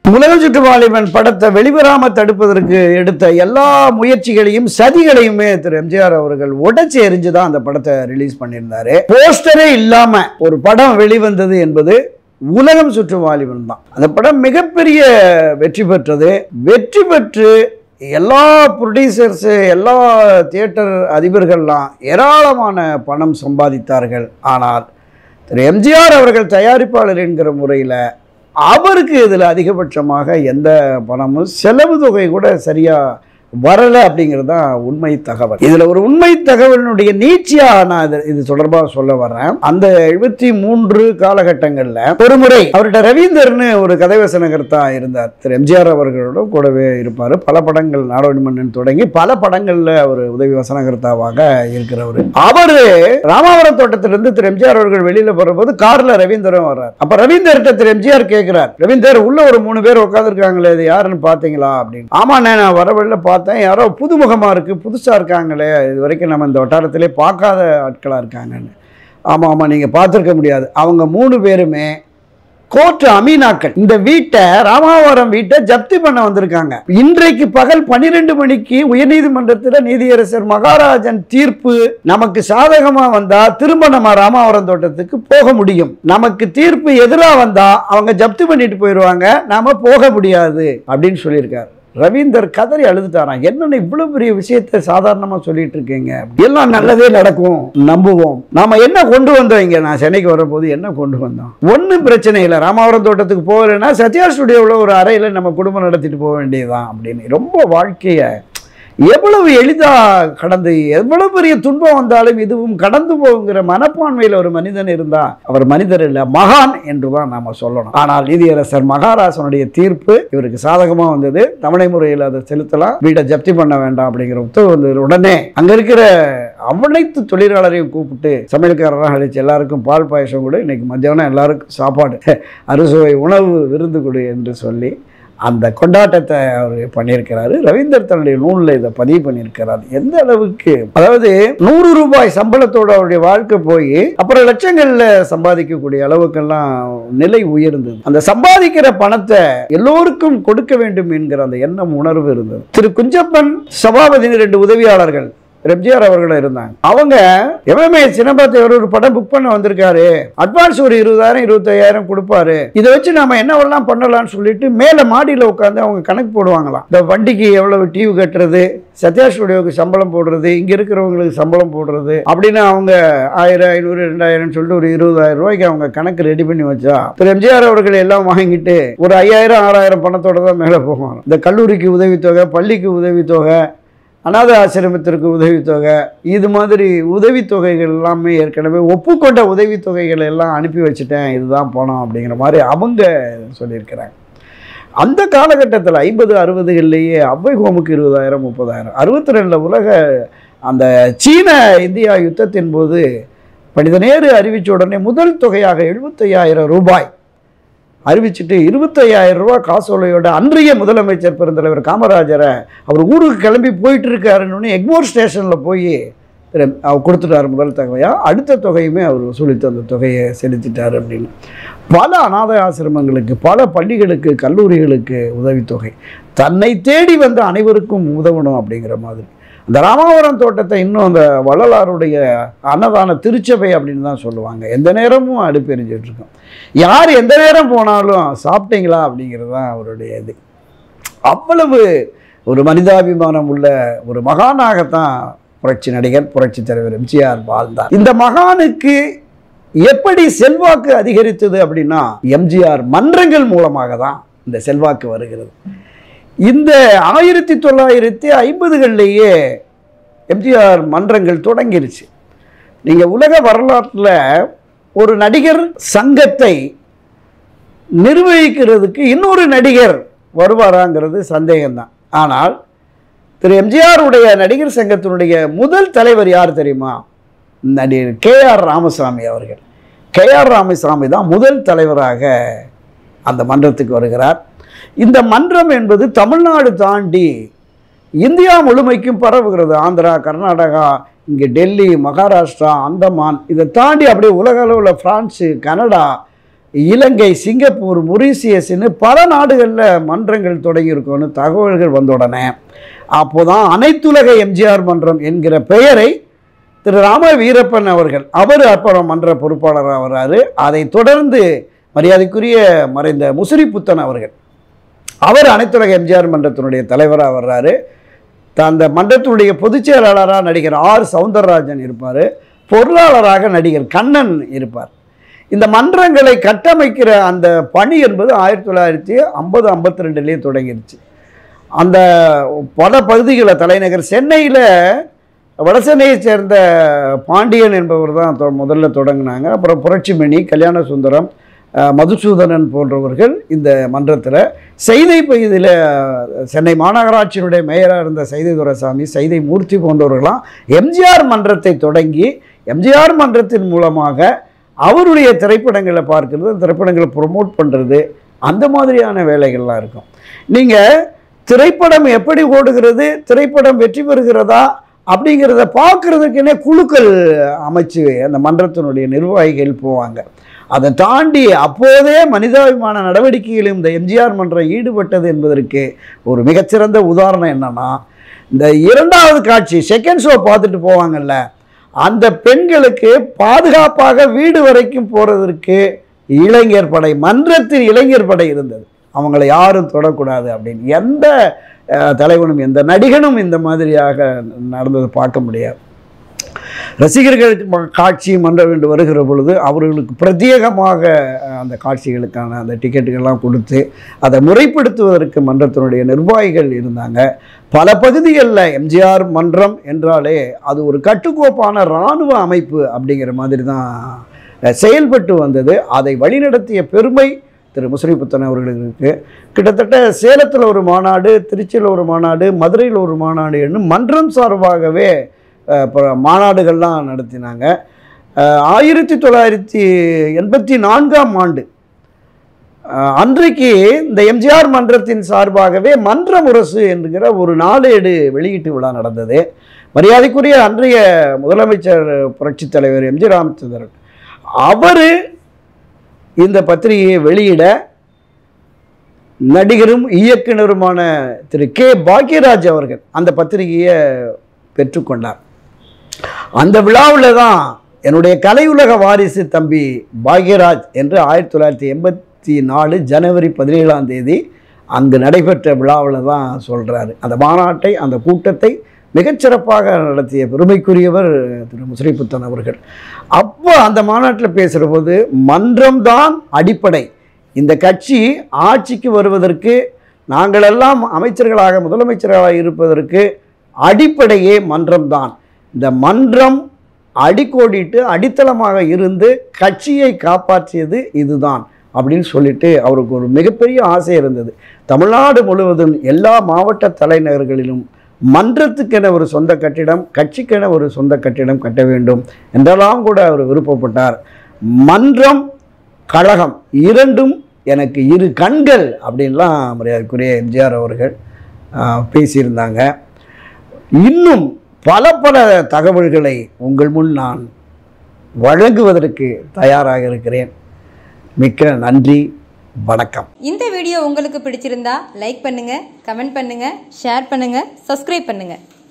உலக சுற்றுவாலிபன் படத்தை வெளிவராம தடுப்பதற்கு எடுத்த எல்லா முயற்சிகளையும் சதிகளையுமே திரு எம்ஜிஆர் அவர்கள் உடைச்சு எரிஞ்சு தான் அந்த படத்தை ரிலீஸ் பண்ணியிருந்தாரு போஸ்டரே இல்லாம ஒரு படம் வெளிவந்தது என்பது உலகம் சுற்றும் வாலிபன் தான் அந்த படம் மிகப்பெரிய வெற்றி பெற்றது வெற்றி பெற்று எல்லா ப்ரொடியூசர்ஸு எல்லா தியேட்டர் அதிபர்கள்லாம் ஏராளமான பணம் சம்பாதித்தார்கள் ஆனால் திரு எம்ஜிஆர் அவர்கள் தயாரிப்பாளர் என்கிற முறையில் அவருக்கு இதில் அதிகபட்சமாக எந்த பணமும் செலவு தொகை கூட சரியாக வரலை அப்படிங்கிறது தான் உண்மை தகவல் இதில் ஒரு உண்மை தகவலினுடைய நீட்சியாக நான் இது இது தொடர்பாக சொல்ல வர்றேன் அந்த எழுபத்தி மூன்று காலகட்டங்களில் ஒரு முறை அவர்கிட்ட ரவீந்தர்னு ஒரு கதைவசனகர்த்தா இருந்தார் திரு எம்ஜிஆர் அவர்களோட கூடவே இருப்பார் பல படங்கள் நாடோடி மன்னன் தொடங்கி பல படங்களில் அவர் உதவி வசனகர்த்தாவாக இருக்கிறவர் அவர் ராமாவரம் தோட்டத்திலிருந்து திரு எம்ஜிஆர் அவர்கள் வெளியில போறபோது கார்ல ரவீந்தரும் வர்றார் அப்ப ரவீந்தர்கிட்ட திரு எம்ஜிஆர் கேட்கிறார் ரவீந்தர் உள்ள ஒரு மூணு பேர் உட்காந்துருக்காங்களே இது யாருன்னு பாத்தீங்களா அப்படின்னு ஆமாண்ணே நான் வர வழியில பார்த்தேன் யாரோ புதுமுகமா இருக்கு புதுசா இருக்காங்களே இது வரைக்கும் நம்ம இந்த வட்டாரத்திலே பார்க்காத ஆட்களா இருக்காங்கன்னு ஆமா ஆமா நீங்க பார்த்துருக்க முடியாது அவங்க மூணு பேருமே கோர்ட் அமீனாக்கள் இந்த வீட்டை ராமாவரம் வீட்டை ஜப்தி பண்ண வந்திருக்காங்க இன்றைக்கு பகல் பன்னிரெண்டு மணிக்கு உயர்நீதிமன்றத்தில் நீதியரசர் மகாராஜன் தீர்ப்பு நமக்கு சாதகமா வந்தா திரும்ப நம்ம ராமாவரம் தோட்டத்துக்கு போக முடியும் நமக்கு தீர்ப்பு எதிராக வந்தா அவங்க ஜப்தி பண்ணிட்டு போயிடுவாங்க நாம போக முடியாது அப்படின்னு சொல்லியிருக்காரு ரவீந்தர் கதறி அழுதுட்டாராம் என்னென்ன இவ்வளவு பெரிய விஷயத்தை சாதாரணமா சொல்லிட்டு இருக்கீங்க எல்லாம் நல்லதே நடக்கும் நம்புவோம் நாம என்ன கொண்டு வந்தோம் இங்க நான் சென்னைக்கு வரும்போது என்ன கொண்டு வந்தோம் ஒன்றும் பிரச்சனை இல்லை ராமாவரம் தோட்டத்துக்கு போகலைன்னா சத்யா ஸ்டுடியோவில் ஒரு அறையில் நம்ம குடும்பம் நடத்திட்டு போக வேண்டியதுதான் அப்படின்னு ரொம்ப வாழ்க்கையை எவ்வளவு எளிதாக கடந்து எவ்வளவு பெரிய துன்பம் வந்தாலும் இதுவும் கடந்து போகுங்கிற மனப்பான்மையில் ஒரு மனிதன் இருந்தா அவர் மனிதர் இல்லை மகான் என்று தான் நாம சொல்லணும் ஆனால் நீதியரசர் மகாராசனுடைய தீர்ப்பு இவருக்கு சாதகமா வந்தது தவணை முறையில் அதை செலுத்தலாம் வீட்டை ஜப்தி பண்ண வேண்டாம் அப்படிங்கிற உத்தரவு வந்தது உடனே அங்க இருக்கிற அனைத்து தொழிலாளரையும் கூப்பிட்டு சமையல்காரராக அழைச்சு எல்லாருக்கும் பால் பாயசம் கொடு இன்னைக்கு மத்தியானம் எல்லாருக்கும் சாப்பாடு அறுசுவை உணவு விருந்து கொடு என்று சொல்லி அந்த கொண்டாட்டத்தை அவர் பண்ணியிருக்கிறாரு ரவீந்தர் தன்னுடைய நூலில் இதை பதிவு பண்ணியிருக்கிறார் எந்த அளவுக்கு அதாவது நூறு ரூபாய் சம்பளத்தோட அவருடைய வாழ்க்கை போய் அப்புறம் லட்சங்களில் சம்பாதிக்கக்கூடிய அளவுக்கெல்லாம் நிலை உயர்ந்தது அந்த சம்பாதிக்கிற பணத்தை எல்லோருக்கும் கொடுக்க வேண்டும் என்கிற அந்த எண்ணம் உணர்வு இருந்தது திரு குஞ்சப்பன் சபாபதினு ரெண்டு உதவியாளர்கள் எம்ஜிஆர் அவர்களும் இருந்தாங்க அவங்க எம்எம்ஏ சின்னப்பாத்தை ஒரு படம் புக் பண்ண வந்திருக்காரு அட்வான்ஸ் ஒரு இருபதாயிரம் இருபத்தையாயிரம் கொடுப்பாரு இதை வச்சு நாம என்னவெல்லாம் பண்ணலாம்னு சொல்லிட்டு மேலே மாடியில் உட்காந்து அவங்க கணக்கு போடுவாங்களாம் இந்த வண்டிக்கு எவ்வளவு டிவி கட்டுறது சத்யா ஸ்டுடியோவுக்கு சம்பளம் போடுறது இங்க இருக்கிறவங்களுக்கு சம்பளம் போடுறது அப்படின்னு அவங்க ஆயிரம் ஐநூறு ரெண்டாயிரம் சொல்லிட்டு ஒரு இருபதாயிரம் ரூபாய்க்கு அவங்க கணக்கு ரெடி பண்ணி வச்சா திரு எம்ஜிஆர் அவர்கள் எல்லாம் வாங்கிட்டு ஒரு ஐயாயிரம் ஆறாயிரம் பணத்தோட தான் மேலே போவாங்க இந்த கல்லூரிக்கு உதவித்தொகை பள்ளிக்கு உதவித்தொகை அநாத ஆசிரமத்திற்கு உதவித்தொகை இது மாதிரி உதவித்தொகைகள் எல்லாமே ஏற்கனவே ஒப்புக்கொண்ட உதவித்தொகைகள் எல்லாம் அனுப்பி வச்சுட்டேன் இதுதான் பணம் அப்படிங்கிற மாதிரி அவங்க சொல்லியிருக்கிறாங்க அந்த காலகட்டத்தில் ஐம்பது அறுபதுகள்லேயே அவ்வை ஹோமுக்கு இருபதாயிரம் முப்பதாயிரம் அறுபத்தி ரெண்டில் உலக அந்த சீன இந்தியா யுத்தத்தின் போது மனித நேரு அறிவித்த உடனே முதல் தொகையாக எழுபத்தையாயிரம் ரூபாய் அறிவிச்சிட்டு இருபத்தையாயிரம் ரூபாய் காசோலையோட அன்றைய முதலமைச்சர் பெருந்தலைவர் காமராஜரை அவர் ஊருக்கு கிளம்பி போயிட்டு இருக்காருன்னு எக்மோர் ஸ்டேஷனில் போய் திரு- அவர் கொடுத்துட்டார் முதல் தொகையாக அடுத்த தொகையுமே அவர் வசூலித்து அந்த தொகையை செலுத்திட்டார் அப்படின்னு பல அநாத ஆசிரமங்களுக்கு பல பள்ளிகளுக்கு கல்லூரிகளுக்கு உதவித்தொகை தன்னை தேடி வந்த அனைவருக்கும் உதவணும் அப்படிங்கிற மாதிரி அந்த ராமாவரம் தோட்டத்தை இன்னும் அந்த வள்ளலாருடைய அன்னதான திருச்சபை அப்படின்னு தான் சொல்லுவாங்க எந்த நேரமும் அடுப்பு எரிஞ்சிட்டு இருக்கும் யார் எந்த நேரம் போனாலும் சாப்பிட்டீங்களா அப்படிங்கிறது தான் அவருடைய இது அவ்வளவு ஒரு மனிதாபிமானம் உள்ள ஒரு மகானாகத்தான் புரட்சி நடிகர் புரட்சி தலைவர் எம்ஜிஆர் வாழ்ந்தார் இந்த மகானுக்கு எப்படி செல்வாக்கு அதிகரித்தது அப்படின்னா எம்ஜிஆர் மன்றங்கள் மூலமாக தான் இந்த செல்வாக்கு வருகிறது இந்த ஆயிரத்தி தொள்ளாயிரத்தி ஐம்பதுகள்லேயே எம்ஜிஆர் மன்றங்கள் தொடங்கிருச்சு நீங்கள் உலக வரலாற்றில் ஒரு நடிகர் சங்கத்தை நிர்வகிக்கிறதுக்கு இன்னொரு நடிகர் வருவாராங்கிறது சந்தேகம்தான் ஆனால் திரு எம்ஜிஆருடைய நடிகர் சங்கத்தினுடைய முதல் தலைவர் யார் தெரியுமா நடிகர் கே ஆர் ராமசாமி அவர்கள் கே ஆர் ராமசாமி தான் முதல் தலைவராக அந்த மன்றத்துக்கு வருகிறார் இந்த மன்றம் என்பது தமிழ்நாடு தாண்டி இந்தியா முழுமைக்கும் பரவுகிறது ஆந்திரா கர்நாடகா இங்கே டெல்லி மகாராஷ்டிரா அந்தமான் இதை தாண்டி அப்படியே உலக அளவில் ஃப்ரான்ஸு கனடா இலங்கை சிங்கப்பூர் மொரீசியஸ்னு பல நாடுகளில் மன்றங்கள் தொடங்கியிருக்கோன்னு தகவல்கள் வந்த உடனே அப்போதான் அனைத்துலக எம்ஜிஆர் மன்றம் என்கிற பெயரை திரு ராம வீரப்பன் அவர்கள் அவர் அப்புறம் மன்ற பொறுப்பாளராக வர்றாரு அதைத் தொடர்ந்து மரியாதைக்குரிய மறைந்த முசிறி புத்தன் அவர்கள் அவர் அனைத்துலக எம்ஜிஆர் மன்றத்தினுடைய தலைவராக வர்றாரு த- அந்த மன்றத்தினுடைய பொதுச் செயலாளராக நடிகர் ஆர் சவுந்தரராஜன் இருப்பார் பொருளாளராக நடிகர் கண்ணன் இருப்பார் இந்த மன்றங்களை கட்டமைக்கிற அந்த பணி என்பது ஆயிரத்தி தொள்ளாயிரத்தி ஐம்பது ஐம்பத்தி ரெண்டுலேயே தொடங்கிருச்சு அந்த பல பகுதிகளில் தலைநகர் சென்னையில் வடசென்னையை சேர்ந்த பாண்டியன் என்பவர் தான் தொ- முதல்ல தொடங்கினாங்க அப்புறம் புரட்சிமணி கல்யாண சுந்தரம் அஹ், மதுசூதனன் போன்றவர்கள் இந்த மன்றத்தில் செய்தை பகுதியில் சென்னை மாநகராட்சியினுடைய மேயராக இருந்த செய்தை துரைசாமி செய்தை மூர்த்தி போன்றவர்களாம் எம்ஜிஆர் மன்றத்தை தொடங்கி எம்ஜிஆர் மன்றத்தின் மூலமாக அவருடைய திரைப்படங்களை பார்க்கிறது அந்த திரைப்படங்களை ப்ரொமோட் பண்ணுறது அந்த மாதிரியான வேலைகள்லாம் இருக்கும் நீங்கள் திரைப்படம் எப்படி ஓடுகிறது திரைப்படம் வெற்றி பெறுகிறதா அப்படிங்கிறத பார்க்குறதுக்குன்னே குழுக்கள் அமைச்சு அந்த மன்றத்தினுடைய நிர்வாகிகள் போவாங்க அதை தாண்டி அப்போதே மனிதாபிமான நடவடிக்கையிலும் இந்த எம்ஜிஆர் மன்றம் ஈடுபட்டது என்பதற்கு ஒரு மிகச்சிறந்த உதாரணம் என்னன்னா இந்த இரண்டாவது காட்சி செகண்ட் ஷோ பார்த்துட்டு போவாங்கல்ல அந்த பெண்களுக்கு பாதுகாப்பாக வீடு வரைக்கும் போகிறதற்கு இளைஞர் படை மன்றத்தின் இளைஞர் படை இருந்தது அவங்களை யாரும் தொடக்கூடாது அப்படின்னு எந்த அஹ், தலைவனும் எந்த நடிகனும் இந்த மாதிரியாக நடந்ததை பார்க்க முடியாது ரசிகர்களுக்கு ம- காட்சி மன்றம் என்று வருகிற பொழுது அவர்களுக்கு பிரத்யேகமாக அஹ், அந்த காட்சிகளுக்கான அந்த டிக்கெட்டுகள்லாம் கொடுத்து அதை முறைப்படுத்துவதற்கு மன்றத்தினுடைய நிர்வாகிகள் இருந்தாங்க பல பகுதிகளில் எம்ஜிஆர் மன்றம் என்றாலே அது ஒரு கட்டுக்கோப்பான இராணுவ அமைப்பு அப்படிங்கிற மாதிரி தான் அஹ், செயல்பட்டு வந்தது அதை வழிநடத்திய பெருமை திரு முஸ்ரீபுத்தன் அவர்களுக்கு இருக்கு கிட்டத்தட்ட சேலத்தில் ஒரு மாநாடு திருச்சியில் ஒரு மாநாடு மதுரையில் ஒரு மாநாடு என்று மன்றம் சார்பாகவே அஹ், அப்புறம் மாநாடுகள்லாம் நடத்தினாங்க அஹ், ஆயிரத்தி தொள்ளாயிரத்தி எண்பத்தி நான்காம் ஆண்டு அஹ், அன்றைக்கு இந்த எம்ஜிஆர் மன்றத்தின் சார்பாகவே மன்ற முரசு என்கிற ஒரு நாளேடு வெளியீட்டு விழா நடந்தது மரியாதைக்குரிய அன்றைய முதலமைச்சர் புரட்சித் தலைவர் எம்ஜி ராமச்சந்திரன் அவர் இந்த பத்திரிகையை வெளியிட நடிகரும் இயக்குனருமான திரு கே பாக்யராஜ் அவர்கள் அந்த பத்திரிகையை பெற்றுக்கொண்டார் அந்த விழாவில் தான் என்னுடைய கலையுலக வாரிசு தம்பி பாக்யராஜ் என்று ஆயிரத்தி தொள்ளாயிரத்தி எண்பத்தி நாலு ஜனவரி பதினேழாம் தேதி அங்கு நடைபெற்ற விழாவில் தான் சொல்கிறாரு அந்த மாநாட்டை அந்த கூட்டத்தை மிகச்சிறப்பாக நடத்திய பெருமைக்குரியவர் திரு முஸ்ரீபுத்தன் அவர்கள் அப்போ அந்த மாநாட்டில் பேசுகிற போது மன்றம்தான் அடிப்படை இந்த கட்சி ஆட்சிக்கு வருவதற்கு நாங்களெல்லாம் அமைச்சர்களாக முதலமைச்சர்களாக இருப்பதற்கு அடிப்படையே மன்றம்தான் இந்த மன்றம் அடிக்கோடிட்டு அடித்தளமாக இருந்து கட்சியை காப்பாற்றியது இதுதான் அப்படின்னு சொல்லிட்டு அவருக்கு ஒரு மிகப்பெரிய ஆசை இருந்தது தமிழ்நாடு முழுவதும் எல்லா மாவட்ட தலைநகர்களிலும் மன்றத்துக்கென ஒரு சொந்த கட்டிடம் கட்சிக்கென ஒரு சொந்த கட்டிடம் கட்ட வேண்டும் என்றெல்லாம் கூட அவர் விருப்பப்பட்டார் மன்றம் கழகம் இரண்டும் எனக்கு இரு கண்கள் அப்படின்லாம் மரியாதைக்குரிய எம்ஜிஆர் அவர்கள் ஆஹ், பேசியிருந்தாங்க இன்னும் பல பல தகவல்களை உங்கள் முன் நான் வழங்குவதற்கு தயாராக இருக்கிறேன் மிக்க நன்றி வணக்கம் இந்த வீடியோ உங்களுக்கு பிடிச்சிருந்தா லைக் பண்ணுங்க கமெண்ட் பண்ணுங்க ஷேர் பண்ணுங்க சப்ஸ்கிரைப் பண்ணுங்க